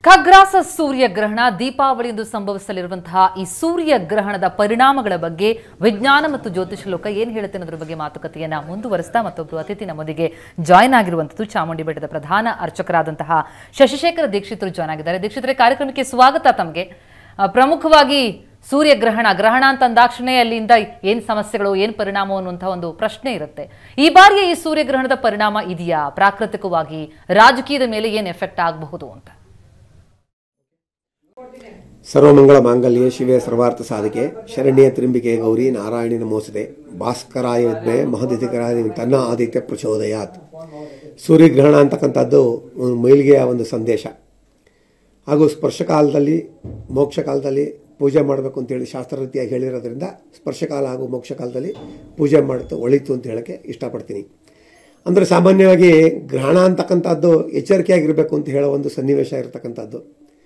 ಖಗ್ರಾಸ ಸೂರ್ಯಗ್ರಹಣ ದೀಪಾವಳಿಯಂದು ಸಂಭವಿಸಲಿರುವಂತಹ ಈ ಸೂರ್ಯಗ್ರಹಣದ ಪರಿಣಾಮಗಳ ಬಗ್ಗೆ ವಿಜ್ಞಾನ ಮತ್ತು ಜ್ಯೋತಿಷ ಲೋಕ ಏನ್ ಹೇಳುತ್ತೆ ಅನ್ನೋದ್ರ ಬಗ್ಗೆ ಮಾತುಕತೆಯನ್ನ ಮುಂದುವರಿಸ್ತಾ ಮತ್ತೊಬ್ಬರು ಅತಿಥಿ ನಮ್ಮೊಂದಿಗೆ ಜಾಯ್ನ್ ಆಗಿರುವಂತದ್ದು ಚಾಮುಂಡಿ ಬೆಟ್ಟದ ಪ್ರಧಾನ ಅರ್ಚಕರಾದಂತಹ ಶಶಿಶೇಖರ ದೀಕ್ಷಿತರು ಜಾಯ್ನ್ ಆಗಿದ್ದಾರೆ ದೀಕ್ಷಿತರೆ ಕಾರ್ಯಕ್ರಮಕ್ಕೆ ಸ್ವಾಗತ ತಮಗೆ ಆ, ಪ್ರಮುಖವಾಗಿ ಸೂರ್ಯಗ್ರಹಣ ಗ್ರಹಣ ಅಂತ ಅಂದಾಕ್ಷಣೆ ಅಲ್ಲಿಂದ ಏನ್ ಸಮಸ್ಯೆಗಳು ಏನ್ ಪರಿಣಾಮ ಅನ್ನುವಂತಹ ಒಂದು ಪ್ರಶ್ನೆ ಇರುತ್ತೆ ಈ ಬಾರಿಯ ಈ ಸೂರ್ಯಗ್ರಹಣದ ಪರಿಣಾಮ ಇದೆಯಾ ಪ್ರಾಕೃತಿಕವಾಗಿ ರಾಜಕೀಯದ ಮೇಲೆ ಏನ್ ಎಫೆಕ್ಟ್ ಆಗಬಹುದು ಅಂತ ಸರ್ವಮಂಗಳ ಮಾಂಗಲ್ಯ ಶಿವೆ ಸರ್ವಾರ್ಥ ಸಾಧಿಕೆ ಶರಣ್ಯ ತ್ರಿಂಬಿಕೆ ಗೌರಿ ನಾರಾಯಣಿನ ಮೋಸದೆ ಭಾಸ್ಕರಾಯ ವಿದ್ಮೆ ಮಹದಿತಿಕರಾಯ ತನ್ನ ಆದಿತ್ಯ ಪ್ರಚೋದಯಾತ್ ಸೂರ್ಯಗ್ರಹಣ ಅಂತಕ್ಕಂಥದ್ದು ಒಂದು ಮೈಲಿಗೆಯ ಒಂದು ಸಂದೇಶ ಹಾಗೂ ಸ್ಪರ್ಶಕಾಲದಲ್ಲಿ ಮೋಕ್ಷ ಕಾಲದಲ್ಲಿ ಪೂಜೆ ಮಾಡಬೇಕು ಅಂತೇಳಿ ಶಾಸ್ತ್ರ ರೀತಿಯಾಗಿ ಹೇಳಿರೋದ್ರಿಂದ ಸ್ಪರ್ಶಕಾಲ ಹಾಗೂ ಮೋಕ್ಷ ಕಾಲದಲ್ಲಿ ಪೂಜೆ ಮಾಡ್ತು ಒಳಿತು ಅಂತ ಹೇಳೋಕ್ಕೆ ಇಷ್ಟಪಡ್ತೀನಿ ಅಂದರೆ ಸಾಮಾನ್ಯವಾಗಿ ಗ್ರಹಣ ಅಂತಕ್ಕಂಥದ್ದು ಎಚ್ಚರಿಕೆಯಾಗಿರಬೇಕು ಅಂತ ಹೇಳೋ ಒಂದು ಸನ್ನಿವೇಶ ಇರತಕ್ಕಂಥದ್ದು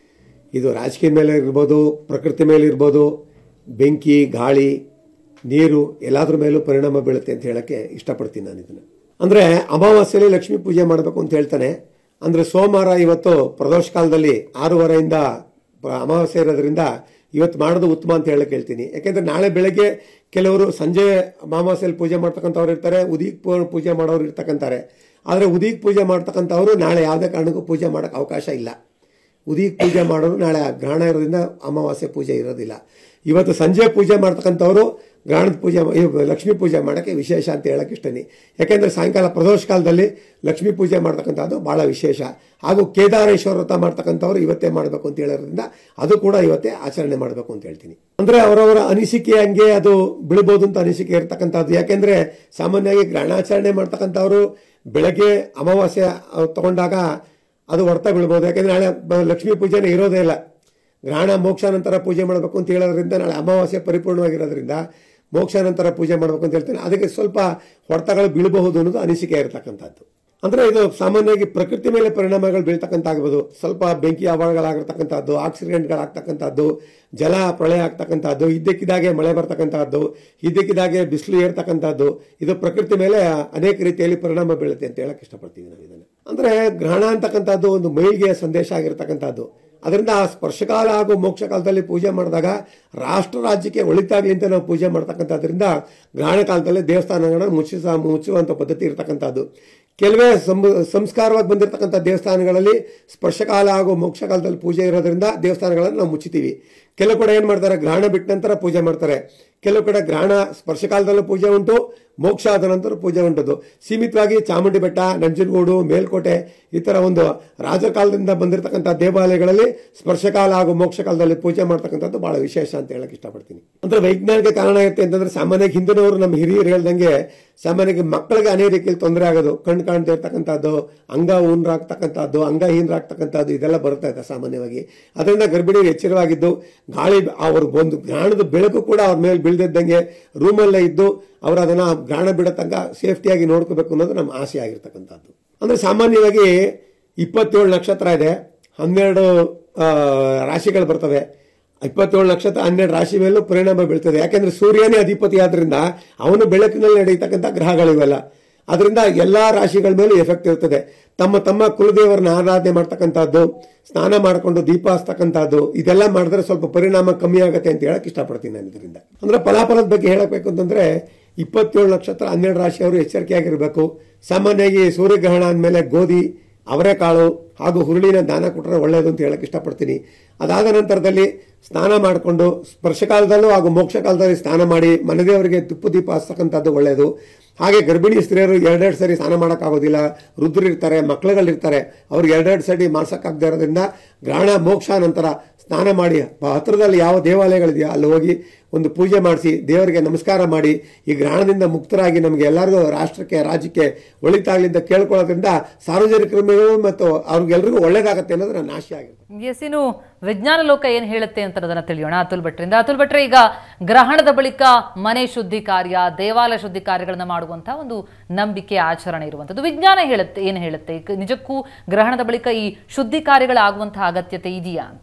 ಇದು ರಾಜಕೀಯ ಮೇಲೆ ಇರ್ಬೋದು ಪ್ರಕೃತಿ ಮೇಲೆ ಇರ್ಬೋದು ಬೆಂಕಿ ಗಾಳಿ ನೀರು ಎಲ್ಲಾದ್ರ ಮೇಲೂ ಪರಿಣಾಮ ಬೀಳುತ್ತೆ ಅಂತ ಹೇಳಕ್ಕೆ ಇಷ್ಟಪಡ್ತೀನಿ ನಾನು ಇದನ್ನು ಅಂದರೆ ಅಮಾವಾಸ್ಯೆಯಲ್ಲಿ ಲಕ್ಷ್ಮೀ ಪೂಜೆ ಮಾಡಬೇಕು ಅಂತ ಹೇಳ್ತಾನೆ ಅಂದರೆ ಸೋಮವಾರ ಇವತ್ತು ಪ್ರದೋಷ ಕಾಲದಲ್ಲಿ ಆರೂವರೆಯಿಂದ ಪ್ರ- ಅಮಾವಾಸ್ಯೆ ಇರೋದ್ರಿಂದ ಇವತ್ತು ಮಾಡೋದು ಉತ್ತಮ ಅಂತ ಹೇಳಕ್ಕೆ ಹೇಳ್ತೀನಿ ಯಾಕೆಂದರೆ ನಾಳೆ ಬೆಳಗ್ಗೆ ಕೆಲವರು ಸಂಜೆ ಅಮಾವಾಸ್ಯೆಯಲ್ಲಿ ಪೂಜೆ ಮಾಡ್ತಕ್ಕಂಥವ್ರು ಇರ್ತಾರೆ ಉದೀಕ್ ಪೂ- ಪೂಜೆ ಮಾಡೋರು ಇರ್ತಕ್ಕಂತಾರೆ ಆದರೆ ಉದೀಕ್ ಪೂಜೆ ಮಾಡ್ತಕ್ಕಂಥವ್ರು ನಾಳೆ ಯಾವುದೇ ಕಾರಣಕ್ಕೂ ಪೂಜೆ ಮಾಡೋಕ್ಕೆ ಅವಕಾಶ ಇಲ್ಲ ಉದೀಕ್ ಪೂಜೆ ಮಾಡೋರು ನಾಳೆ ಗ್ರಹಣ ಇರೋದ್ರಿಂದ ಅಮಾವಾಸ್ಯೆ ಪೂಜೆ ಇರೋದಿಲ್ಲ ಇವತ್ತು ಸಂಜೆ ಪೂಜೆ ಮಾಡ್ತಕ್ಕಂಥವ್ರು ಗ್ರಹಣದ ಪೂಜೆ ಮಾ- ಇವ್ ಲಕ್ಷ್ಮೀ ಪೂಜೆ ಮಾಡೋಕ್ಕೆ ವಿಶೇಷ ಅಂತ ಹೇಳಕ್ಕೆ ಇಷ್ಟನಿ ಯಾಕೆಂದರೆ ಸಾಯಂಕಾಲ ಪ್ರದೋಷ ಕಾಲದಲ್ಲಿ ಲಕ್ಷ್ಮೀ ಪೂಜೆ ಮಾಡ್ತಕ್ಕಂಥದ್ದು ಭಾಳ ವಿಶೇಷ ಹಾಗೂ ಕೇದಾರೇಶ್ವರ ವ್ರತ ಮಾಡ್ತಕ್ಕಂಥವ್ರು ಇವತ್ತೇ ಮಾಡಬೇಕು ಅಂತ ಹೇಳೋದ್ರಿಂದ ಅದು ಕೂಡ ಇವತ್ತೇ ಆಚರಣೆ ಮಾಡಬೇಕು ಅಂತ ಹೇಳ್ತೀನಿ ಅಂದರೆ ಅವರವರ ಅನಿಸಿಕೆ ಹಂಗೆ ಅದು ಬೀಳ್ಬೋದು ಅಂತ ಅನಿಸಿಕೆ ಇರ್ತಕ್ಕಂಥದ್ದು ಯಾಕೆಂದರೆ ಸಾಮಾನ್ಯವಾಗಿ ಗ್ರಹಣಾಚರಣೆ ಮಾಡ್ತಕ್ಕಂಥವ್ರು ಬೆಳಗ್ಗೆ ಅಮಾವಾಸ್ಯೆ ಅಹ್, ತಗೊಂಡಾಗ ಅದು ಹೊಡ್ತಾ ಬೀಳ್ಬೋದು ಯಾಕೆಂದ್ರೆ ನಾಳೆ ಬ- ಲಕ್ಷ್ಮೀ ಪೂಜೆನೇ ಇರೋದೇ ಇಲ್ಲ ಗ್ರಹಣ ಮೋಕ್ಷ ನಂತರ ಪೂಜೆ ಮಾಡಬೇಕು ಅಂತ ಹೇಳೋದ್ರಿಂದ ನಾಳೆ ಅಮಾವಾಸ್ಯೆ ಪರಿಪೂರ್ಣವಾಗಿರೋದ್ರಿಂದ ಮೋಕ್ಷ ನಂತರ ಪೂಜೆ ಮಾಡಬೇಕು ಅಂತ ಹೇಳ್ತೇನೆ ಅದಕ್ಕೆ ಸ್ವಲ್ಪ ಹೊಡೆತಗಳು ಬೀಳಬಹುದು ಅನ್ನೋದು ಅನಿಸಿಕೆ ಇರತಕ್ಕಂಥದ್ದು ಅಂದರೆ ಇದು ಸಾಮಾನ್ಯವಾಗಿ ಪ್ರಕೃತಿ ಮೇಲೆ ಪರಿಣಾಮಗಳು ಬೀಳ್ತಕ್ಕಂತಾಗ್ಬೋದು ಸ್ವಲ್ಪ ಬೆಂಕಿ ಅವಾಳಗಳಾಗಿರ್ತಕ್ಕಂಥದ್ದು ಆಕ್ಸಿಡೆಂಟ್ಗಳಾಗ್ತಕ್ಕಂಥದ್ದು ಜಲ ಪ್ರಳಯ ಆಗ್ತಕ್ಕಂಥದ್ದು ಇದ್ದಕ್ಕಿದ್ದಾಗೆ ಮಳೆ ಬರ್ತಕ್ಕಂಥದ್ದು ಇದ್ದಕ್ಕಿದ್ದಾಗೆ ಬಿಸಿಲು ಏರ್ತಕ್ಕಂಥದ್ದು ಇದು ಪ್ರಕೃತಿ ಮೇಲೆ ಅನೇಕ ರೀತಿಯಲ್ಲಿ ಪರಿಣಾಮ ಬೀಳುತ್ತೆ ಅಂತ ಹೇಳಕ್ ಇಷ್ಟಪಡ್ತೀವಿ ನಾವು ಇದನ್ನು ಅಂದರೆ ಗ್ರಹಣ ಅಂತಕ್ಕಂಥದ್ದು ಒಂದು ಮೈಲಿಗೆಯ ಸಂದೇಶ ಆಗಿರ್ತಕ್ಕಂಥದ್ದು ಅದರಿಂದ ಆ ಸ್ಪರ್ಶಕಾಲ ಹಾಗೂ ಮೋಕ್ಷ ಕಾಲದಲ್ಲಿ ಪೂಜೆ ಮಾಡಿದಾಗ ರಾಷ್ಟ್ರ ರಾಜ್ಯಕ್ಕೆ ಒಳಿತಾಗಲಿ ಅಂತ ನಾವು ಪೂಜೆ ಮಾಡ್ತಕ್ಕಂಥದ್ರಿಂದ ಗ್ರಹಣ ಕಾಲದಲ್ಲಿ ದೇವಸ್ಥಾನಗಳನ್ನ ಮುಚ್ಚಿಸ ಮುಚ್ಚುವಂಥ ಪದ್ಧತಿ ಇರತಕ್ಕಂಥದ್ದು ಕೆಲವೇ ಸಂ ಸಂಸ್ಕಾರವಾಗಿ ಬಂದಿರತಕ್ಕಂಥ ದೇವಸ್ಥಾನಗಳಲ್ಲಿ ಸ್ಪರ್ಶಕಾಲ ಹಾಗೂ ಮೋಕ್ಷ ಕಾಲದಲ್ಲಿ ಪೂಜೆ ಇರೋದ್ರಿಂದ ದೇವಸ್ಥಾನಗಳನ್ನು ನಾವು ಮುಚ್ಚಿತೀವಿ ಕೆಲವು ಕಡೆ ಏನು ಮಾಡ್ತಾರೆ ಗ್ರಹಣ ಬಿಟ್ಟ ನಂತರ ಪೂಜೆ ಮಾಡ್ತಾರೆ ಕೆಲವು ಕಡೆ ಗ್ರಹಣ ಸ್ಪರ್ಶಕಾಲದಲ್ಲೂ ಪೂಜೆ ಉಂಟು ಮೋಕ್ಷ ಆದ ನಂತರ ಪೂಜೆ ಉಂಟದು ಸೀಮಿತವಾಗಿ ಚಾಮುಂಡಿ ಬೆಟ್ಟ ನಂಜನಗೂಡು ಮೇಲ್ಕೋಟೆ ಈ ಥರ ಒಂದು ರಾಜಕಾಲದಿಂದ ಬಂದಿರತಕ್ಕಂಥ ದೇವಾಲಯಗಳಲ್ಲಿ ಸ್ಪರ್ಶಕಾಲ ಹಾಗೂ ಮೋಕ್ಷ ಕಾಲದಲ್ಲಿ ಪೂಜೆ ಮಾಡ್ತಕ್ಕಂಥದ್ದು ಬಹಳ ವಿಶೇಷ ಅಂತ ಹೇಳಕ್ ಇಷ್ಟಪಡ್ತೀನಿ ಅಂದ್ರೆ ವೈಜ್ಞಾನಿಕ ಕಾರಣ ಇರುತ್ತೆ ಅಂತಂದ್ರೆ ಸಾಮಾನ್ಯವಾಗಿ ಹಿಂದಿನವರು ನಮ್ಮ ಹಿರಿಯರು ಹೇಳ್ದಂಗೆ ಸಾಮಾನ್ಯವಾಗಿ ಮಕ್ಕಳಿಗೆ ಅನೇಕ ರೀತಿಯಲ್ಲಿ ತೊಂದರೆ ಆಗೋದು ಕಣ್ಣು ಕಾಣ್ತಾ ಇರ್ತಕ್ಕಂಥದ್ದು ಅಂಗ ಊನರಾಗ್ತಕ್ಕಂಥದ್ದು ಅಂಗಹೀನರಾಗ್ತಕ್ಕಂಥದ್ದು ಇದೆಲ್ಲ ಬರ್ತಾ ಇದೆ ಸಾಮಾನ್ಯವಾಗಿ ಅದರಿಂದ ಗರ್ಭಿಣಿಯರು ಎಚ್ಚರವಾಗಿದ್ದು ಗಾಳಿ ಅವ್ರ ಒಂದು ಗ್ರಹಣದ ಬೆಳಕು ಕೂಡ ಅವ್ರ ಮೇಲೆ ಬೀಳ್ದಿದ್ದಂಗೆ ರೂಮಲ್ಲೇ ಇದ್ದು ಅವರು ಅದನ್ನ ಗ್ರಹಣ ಬಿಡೋ ತನಕ ಸೇಫ್ಟಿಯಾಗಿ ನೋಡ್ಕೋಬೇಕು ಅನ್ನೋದು ನಮ್ಮ ಆಸೆ ಆಗಿರ್ತಕ್ಕಂಥದ್ದು ಅಂದ್ರೆ ಸಾಮಾನ್ಯವಾಗಿ ಇಪ್ಪತ್ತೇಳು ನಕ್ಷತ್ರ ಇದೆ ಹನ್ನೆರಡು ಆ, ರಾಶಿಗಳು ಬರ್ತವೆ ಇಪ್ಪತ್ತೇಳು ನಕ್ಷತ್ರ ಹನ್ನೆರಡು ರಾಶಿ ಮೇಲೂ ಪರಿಣಾಮ ಬೀಳ್ತದೆ ಯಾಕೆಂದ್ರೆ ಸೂರ್ಯನೇ ಅಧಿಪತಿ ಆದ್ರಿಂದ ಅವನು ಬೆಳಕಿನಲ್ಲಿ ನಡೀತಕ್ಕಂಥ ಗ್ರಹಗಳಿವೆಲ್ಲ ಅದರಿಂದ ಎಲ್ಲಾ ರಾಶಿಗಳ ಮೇಲೂ ಎಫೆಕ್ಟ್ ಇರ್ತದೆ ತಮ್ಮ ತಮ್ಮ ಕುಲದೇವರನ್ನ ಆರಾಧನೆ ಮಾಡ್ತಕ್ಕಂಥದ್ದು ಸ್ನಾನ ಮಾಡಿಕೊಂಡು ದೀಪ ಹಚ್ತಕ್ಕಂಥದ್ದು ಇದೆಲ್ಲ ಮಾಡಿದ್ರೆ ಸ್ವಲ್ಪ ಪರಿಣಾಮ ಕಮ್ಮಿ ಆಗುತ್ತೆ ಅಂತ ಹೇಳಕ್ ಇಷ್ಟಪಡ್ತೀನಿ ನಾನು ಇದರಿಂದ ಅಂದ್ರೆ ಫಲಾಫಲದ ಬಗ್ಗೆ ಹೇಳಬೇಕು ಅಂತಂದ್ರೆ ಇಪ್ಪತ್ತೇಳು ನಕ್ಷತ್ರ ಹನ್ನೆರಡು ರಾಶಿಯವರು ಎಚ್ಚರಿಕೆಯಾಗಿರಬೇಕು ಸಾಮಾನ್ಯವಾಗಿ ಸೂರ್ಯಗ್ರಹಣ ಅಂದಮೇಲೆ ಗೋಧಿ ಅವರೆಕಾಳು ಹಾಗೂ ಹುರುಳಿನ ದಾನ ಕೊಟ್ಟರೆ ಒಳ್ಳೆಯದು ಅಂತ ಹೇಳಕ್ ಇಷ್ಟಪಡ್ತೀನಿ ಅದಾದ ನಂತರದಲ್ಲಿ ಸ್ನಾನ ಮಾಡಿಕೊಂಡು ಸ್ಪರ್ಶಕಾಲದಲ್ಲೂ ಹಾಗೂ ಮೋಕ್ಷ ಕಾಲದಲ್ಲಿ ಸ್ನಾನ ಮಾಡಿ ಮನೆದೇವರಿಗೆ ತುಪ್ಪು ದೀಪ ಹಚ್ತಕ್ಕಂಥದ್ದು ಒಳ್ಳೆಯದು ಹಾಗೆ ಗರ್ಭಿಣಿ ಸ್ತ್ರೀಯರು ಎರಡೆರಡು ಸರಿ ಸ್ನಾನ ಮಾಡೋಕ್ಕಾಗೋದಿಲ್ಲ ವೃದ್ಧರಿರ್ತಾರೆ ಮಕ್ಕಳುಗಳಿರ್ತಾರೆ ಅವ್ರಿಗೆ ಎರಡೆರಡು ಸರಿ ಮಾಡ್ಸೋಕ್ಕಾಗದೇ ಇರೋದ್ರಿಂದ ಗ್ರಹಣ ಮೋಕ್ಷ ನಂತರ ಸ್ನಾನ ಮಾಡಿ ಆ ಹತ್ರದಲ್ಲಿ ಯಾವ ದೇವಾಲಯಗಳಿದೆಯೋ ಅಲ್ಲಿ ಹೋಗಿ ಒಂದು ಪೂಜೆ ಮಾಡಿಸಿ ದೇವರಿಗೆ ನಮಸ್ಕಾರ ಮಾಡಿ ಈ ಗ್ರಹಣದಿಂದ ಮುಕ್ತರಾಗಿ ನಮಗೆ ಎಲ್ಲರಿಗೂ ರಾಷ್ಟ್ರಕ್ಕೆ ರಾಜ್ಯಕ್ಕೆ ಒಳಿತಾಗಲಿ ಅಂತ ಕೇಳ್ಕೊಳ್ಳೋದ್ರಿಂದ ಸಾರ್ವಜನಿಕರು ಮತ್ತು ಅವ್ರಿಗೆಲ್ರಿಗೂ ಒಳ್ಳೇದಾಗತ್ತೆ ಅನ್ನೋದು ನನ್ನ ಆಶೆ ಆಗಿದೆ ಎಸ್ ಇನ್ನು ವಿಜ್ಞಾನ ಲೋಕ ಏನ್ ಹೇಳುತ್ತೆ ಅಂತ ಅದನ್ನ ತಿಳಿಯೋಣ ಅತುಲ್ ಭಟ್ರಿಂದ ಅತುಲ್ ಭಟ್ರೆ ಈಗ ಗ್ರಹಣದ ಬಳಿಕ ಮನೆ ಶುದ್ಧಿ ಕಾರ್ಯ ದೇವಾಲಯ ಶುದ್ಧಿ ಕಾರ್ಯಗಳನ್ನ ಮಾಡುವಂತಹ ಒಂದು ನಂಬಿಕೆ ಆಚರಣೆ ಇರುವಂತದ್ದು ವಿಜ್ಞಾನ ಹೇಳುತ್ತೆ ಏನ್ ಹೇಳುತ್ತೆ ಈಗ ನಿಜಕ್ಕೂ ಗ್ರಹಣದ ಬಳಿಕ ಈ ಶುದ್ಧಿ ಕಾರ್ಯಗಳಾಗುವಂತಹ ಅಗತ್ಯತೆ ಇದೆಯಾ ಅಂತ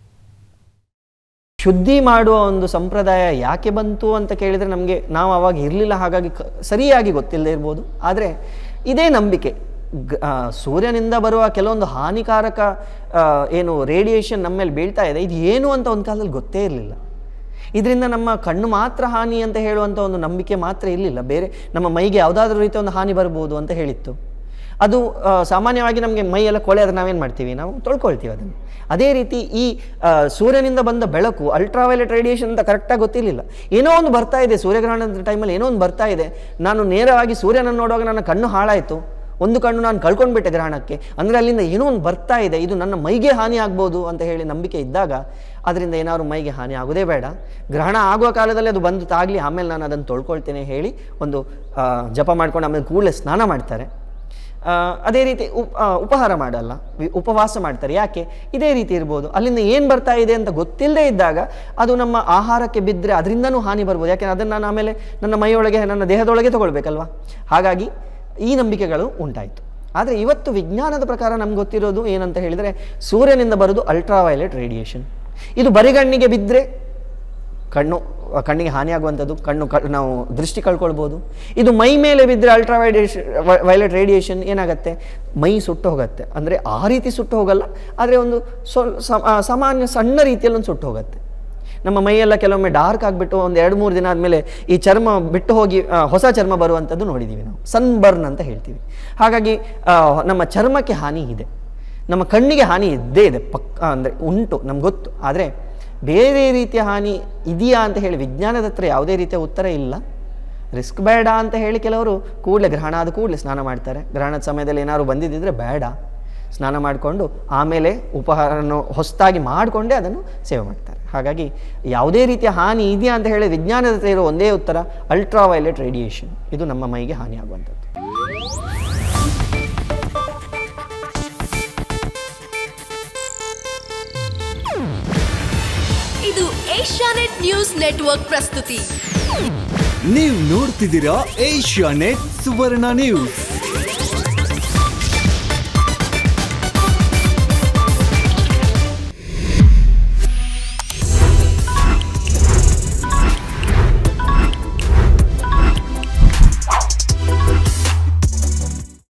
ಶುದ್ಧಿ ಮಾಡುವ ಒಂದು ಸಂಪ್ರದಾಯ ಯಾಕೆ ಬಂತು ಅಂತ ಕೇಳಿದರೆ ನಮಗೆ ನಾವು ಅವಾಗ ಇರಲಿಲ್ಲ ಹಾಗಾಗಿ ಕ- ಸರಿಯಾಗಿ ಗೊತ್ತಿಲ್ಲದೆ ಇರ್ಬೋದು ಆದರೆ ಇದೇ ನಂಬಿಕೆ ಗ- ಆ, ಸೂರ್ಯನಿಂದ ಬರುವ ಕೆಲವೊಂದು ಹಾನಿಕಾರಕ ಆ, ಏನು ರೇಡಿಯೇಷನ್ ನಮ್ಮ ಮೇಲೆ ಬೀಳ್ತಾ ಇದೆ ಇದು ಏನು ಅಂತ ಒಂದು ಕಾಲದಲ್ಲಿ ಗೊತ್ತೇ ಇರಲಿಲ್ಲ ಇದರಿಂದ ನಮ್ಮ ಕಣ್ಣು ಮಾತ್ರ ಹಾನಿ ಅಂತ ಹೇಳುವಂಥ ಒಂದು ನಂಬಿಕೆ ಮಾತ್ರ ಇರಲಿಲ್ಲ ಬೇರೆ ನಮ್ಮ ಮೈಗೆ ಯಾವುದಾದ್ರೂ ರೀತಿಯ ಒಂದು ಹಾನಿ ಬರ್ಬೋದು ಅಂತ ಹೇಳಿತ್ತು ಅದು ಆ, ಸಾಮಾನ್ಯವಾಗಿ ನಮಗೆ ಮೈ ಎಲ್ಲ ಕೊಳೆ ಆದರೆ ನಾವೇನು ಮಾಡ್ತೀವಿ ನಾವು ತೊಳ್ಕೊಳ್ತೀವಿ ಅದನ್ನು ಅದೇ ರೀತಿ ಈ ಆ, ಸೂರ್ಯನಿಂದ ಬಂದ ಬೆಳಕು ಅಲ್ಟ್ರಾವೈಲೆಟ್ ರೇಡಿಯೇಷನ್ ಅಂತ ಕರೆಕ್ಟಾಗಿ ಗೊತ್ತಿರಲಿಲ್ಲ ಏನೋ ಒಂದು ಬರ್ತಾ ಇದೆ ಸೂರ್ಯಗ್ರಹಣದ ಟೈಮಲ್ಲಿ ಏನೋ ಒಂದು ಬರ್ತಾ ಇದೆ ನಾನು ನೇರವಾಗಿ ಸೂರ್ಯನನ್ನು ನೋಡುವಾಗ ನನ್ನ ಕಣ್ಣು ಹಾಳಾಯಿತು ಒಂದು ಕಣ್ಣು ನಾನು ಕಳ್ಕೊಂಡ್ಬಿಟ್ಟೆ ಗ್ರಹಣಕ್ಕೆ ಅಂದರೆ ಅಲ್ಲಿಂದ ಏನೋ ಒಂದು ಬರ್ತಾ ಇದೆ ಇದು ನನ್ನ ಮೈಗೆ ಹಾನಿ ಆಗ್ಬೋದು ಅಂತ ಹೇಳಿ ನಂಬಿಕೆ ಇದ್ದಾಗ ಅದರಿಂದ ಏನಾದ್ರು ಮೈಗೆ ಹಾನಿ ಆಗೋದೇ ಬೇಡ ಗ್ರಹಣ ಆಗುವ ಕಾಲದಲ್ಲಿ ಅದು ಬಂದು ತಾಗಲಿ ಆಮೇಲೆ ನಾನು ಅದನ್ನು ತೊಳ್ಕೊಳ್ತೇನೆ ಹೇಳಿ ಒಂದು ಆ, ಜಪ ಮಾಡ್ಕೊಂಡು ಆಮೇಲೆ ಕೂಡಲೇ ಸ್ನಾನ ಮಾಡ್ತಾರೆ ಆ, ಅದೇ ರೀತಿ ಉಪ್ ಆ, ಉಪಹಾರ ಮಾಡಲ್ಲ ವಿ- ಉಪವಾಸ ಮಾಡ್ತಾರೆ ಯಾಕೆ ಇದೇ ರೀತಿ ಇರ್ಬೋದು ಅಲ್ಲಿಂದ ಏನು ಬರ್ತಾ ಇದೆ ಅಂತ ಗೊತ್ತಿಲ್ಲದೆ ಇದ್ದಾಗ ಅದು ನಮ್ಮ ಆಹಾರಕ್ಕೆ ಬಿದ್ದರೆ ಅದರಿಂದನೂ ಹಾನಿ ಬರ್ಬೋದು ಯಾಕೆಂದ್ರೆ ಅದನ್ನು ನಾನು ಆಮೇಲೆ ನನ್ನ ಮೈಯೊಳಗೆ ನನ್ನ ದೇಹದೊಳಗೆ ತಗೊಳ್ಬೇಕಲ್ವಾ ಹಾಗಾಗಿ ಈ ನಂಬಿಕೆಗಳು ಉಂಟಾಯಿತು ಆದರೆ ಇವತ್ತು ವಿಜ್ಞಾನದ ಪ್ರಕಾರ ನಮ್ಗೆ ಗೊತ್ತಿರೋದು ಏನಂತ ಹೇಳಿದರೆ ಸೂರ್ಯನಿಂದ ಬರೋದು ಅಲ್ಟ್ರಾವೈಲೆಟ್ ರೇಡಿಯೇಷನ್ ಇದು ಬರಿಗಣ್ಣಿಗೆ ಬಿದ್ದರೆ ಕಣ್ಣು ಕಣ್ಣಿಗೆ ಹಾನಿಯಾಗುವಂಥದ್ದು ಕಣ್ಣು ಕ ನಾವು ದೃಷ್ಟಿ ಕಳ್ಕೊಳ್ಬೋದು ಇದು ಮೈ ಮೇಲೆ ಬಿದ್ದರೆ ಅಲ್ಟ್ರಾ ವೈಡೇಷನ್ ವೈಲೆಟ್ ರೇಡಿಯೇಷನ್ ಏನಾಗುತ್ತೆ ಮೈ ಸುಟ್ಟು ಹೋಗುತ್ತೆ ಅಂದರೆ ಆ ರೀತಿ ಸುಟ್ಟು ಹೋಗಲ್ಲ ಆದರೆ ಒಂದು ಸ್ವಲ್ ಸಮ- ಆ, ಸಾಮಾನ್ಯ ಸಣ್ಣ ರೀತಿಯಲ್ಲಿ ಒಂದು ಸುಟ್ಟು ಹೋಗುತ್ತೆ ನಮ್ಮ ಮೈಯೆಲ್ಲ ಕೆಲವೊಮ್ಮೆ ಡಾರ್ಕ್ ಆಗಿಬಿಟ್ಟು ಒಂದು ಎರಡು ಮೂರು ದಿನ ಆದಮೇಲೆ ಈ ಚರ್ಮ ಬಿಟ್ಟು ಹೋಗಿ ಆ, ಹೊಸ ಚರ್ಮ ಬರುವಂಥದ್ದು ನೋಡಿದ್ದೀವಿ ನಾವು ಸನ್ಬರ್ನ್ ಅಂತ ಹೇಳ್ತೀವಿ ಹಾಗಾಗಿ ಆ, ನಮ್ಮ ಚರ್ಮಕ್ಕೆ ಹಾನಿ ಇದೆ ನಮ್ಮ ಕಣ್ಣಿಗೆ ಹಾನಿ ಇದ್ದೇ ಇದೆ ಪಕ್ಕ ಅಂದರೆ ಉಂಟು ನಮ್ಗೆ ಗೊತ್ತು ಆದರೆ ಬೇರೆ ರೀತಿಯ ಹಾನಿ ಇದೆಯಾ ಅಂತ ಹೇಳಿ ವಿಜ್ಞಾನದ ಹತ್ರ ಯಾವುದೇ ರೀತಿಯ ಉತ್ತರ ಇಲ್ಲ ರಿಸ್ಕ್ ಬೇಡ ಅಂತ ಹೇಳಿ ಕೆಲವರು ಕೂಡಲೇ ಗ್ರಹಣ ಆದ ಕೂಡಲೇ ಸ್ನಾನ ಮಾಡ್ತಾರೆ ಗ್ರಹಣದ ಸಮಯದಲ್ಲಿ ಏನಾದ್ರು ಬಂದಿದ್ದಿದ್ರೆ ಬೇಡ ಸ್ನಾನ ಮಾಡಿಕೊಂಡು ಆಮೇಲೆ ಉಪಹಾರವನ್ನು ಹೊಸದಾಗಿ ಮಾಡಿಕೊಂಡೇ ಅದನ್ನು ಸೇವೆ ಮಾಡ್ತಾರೆ ಹಾಗಾಗಿ ಯಾವುದೇ ರೀತಿಯ ಹಾನಿ ಇದೆಯಾ ಅಂತ ಹೇಳಿ ವಿಜ್ಞಾನದ ಹತ್ರ ಇರೋ ಒಂದೇ ಉತ್ತರ ಅಲ್ಟ್ರಾವೈಲೆಟ್ ರೇಡಿಯೇಷನ್ ಇದು ನಮ್ಮ ಮೈಗೆ ಹಾನಿಯಾಗುವಂಥದ್ದು ಇದು ಏಷ್ಯಾನೆಟ್ ನ್ಯೂಸ್ ನೆಟ್ವರ್ಕ್ ಪ್ರಸ್ತುತಿ ನೀವು ನೋಡ್ತಿದ್ದೀರಾ ಏಷ್ಯಾ ನೆಟ್ ಸುವರ್ಣ ನ್ಯೂಸ್